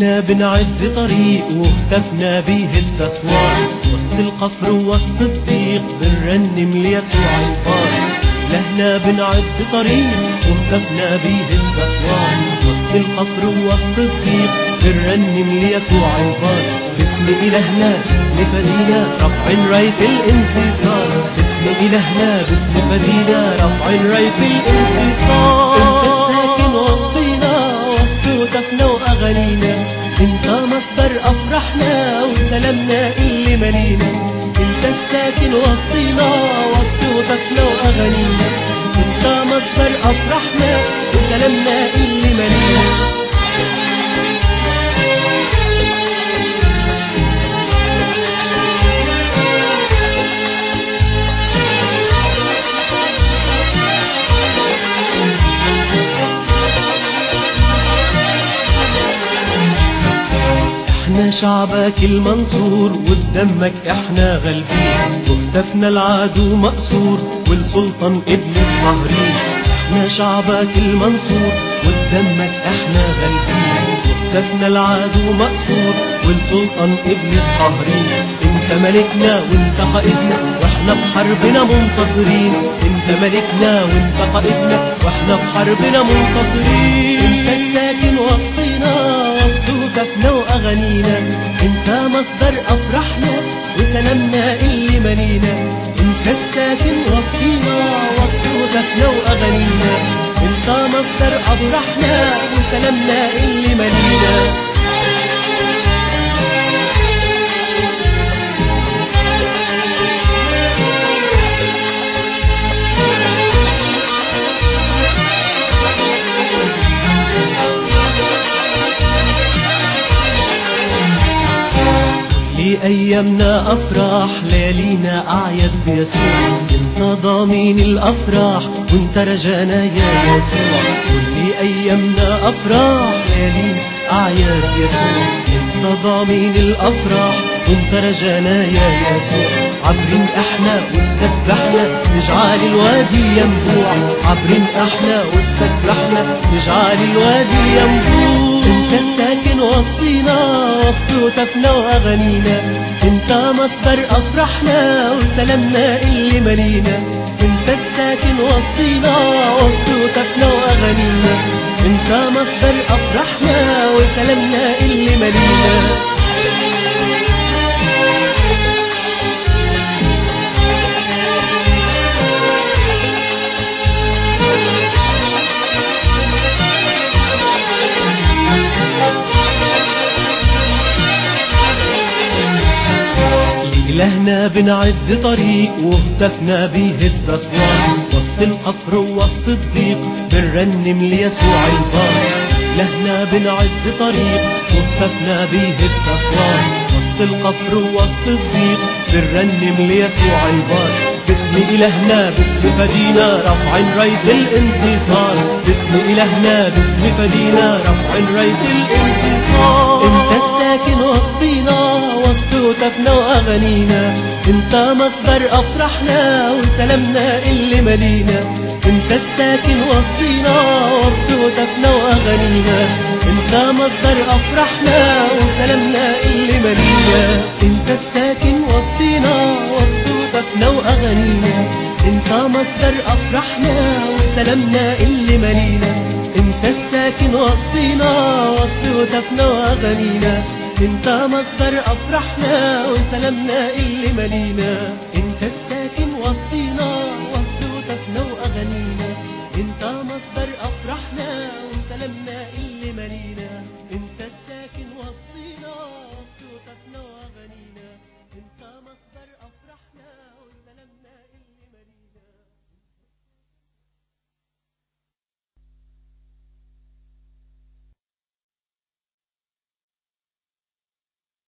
لهنا بنعد طريق واختفنا بيه التسوار وسط القفر ووسط الضيق بنرنم ليسوع الفار لهنا بنعد طريق واختفنا بيه التسوار وسط القفر ووسط الضيق بنرنم ليسوع الفار باسم إلهنا باسم فدينا رفع راية الانتصار باسم إلهنا باسم فدينا رفع راية الانتصار انت الساكن وسطينا وسط هتافنا وأغانينا انت مصدر أفراحنا وسلامنا اللي مالينا انت الساكن وسطينا وسط هتافنا وأغانينا انت مصدر أفراحنا وسلامنا اللي مالينا احنا شعبك المنصور وبدمك احنا غالبين وكتفنا العدو مقصور والسلطان ابن القهرين احنا شعبك المنصور وبدمك احنا غالبين وكتفنا العدو مقصور والسلطان ابن القهرين انت ملكنا وانت قائدنا واحنا بحربنا منتصرين انت ملكنا وانت قائدنا واحنا بحربنا منتصرين انت الساكن وسطينا هتافنا وأغانينا انت مصدر أفراحنا وسلامنا اللي مالينا انت الساكن وسطينا وسط هتافنا وأغانينا انت مصدر أفراحنا وسلامنا اللي مالينا أيامنا أفراح ليالينا أعياد بيسوع انت ضامن الأفراح وانت رجانا يا يسوع كل أيامنا أفراح ليالينا أعياد يسوع انت ضامن الأفراح وانت رجانا يا يسوع عبرين احنا وتسبحنا نجعل الوادي ينبوع عبرين احنا وتسبحنا نجعل الوادي ينبوع انت الساكن وسطينا وسط هتافنا واغانينا انت مصدر افراحنا وسلامنا اللي مالينا انت الساكن وسطينا وسط هتافنا واغانينا انت مصدر افراحنا وسلامنا اللي مالينا إلهنا بنعد طريق وهتفنا بيه التسوار وسط القفر ووسط الضيق بنرنم ليسوع البار إلهنا بنعد طريق وهتفنا بيه التسوار وسط القفر ووسط الضيق بنرنم ليسوع البار باسم إلهنا باسم فدينا رفع راية الانتصار باسم إلهنا باسم فدينا رفع راية الانتصار انت الساكن وسطينا وسط هتافنا واغانينا انت مصدر افراحنا وسلامنا اللي مالينا انت الساكن وسطينا وسط هتافنا واغانينا انت مصدر افراحنا وسلامنا اللي مالينا انت الساكن وسطينا وسط هتافنا واغانينا انت مصدر افراحنا وسلامنا اللي مالينا انت الساكن وسطينا وسط هتافنا واغانينا انت مصدر افراحنا وسلامنا اللي مالينا انت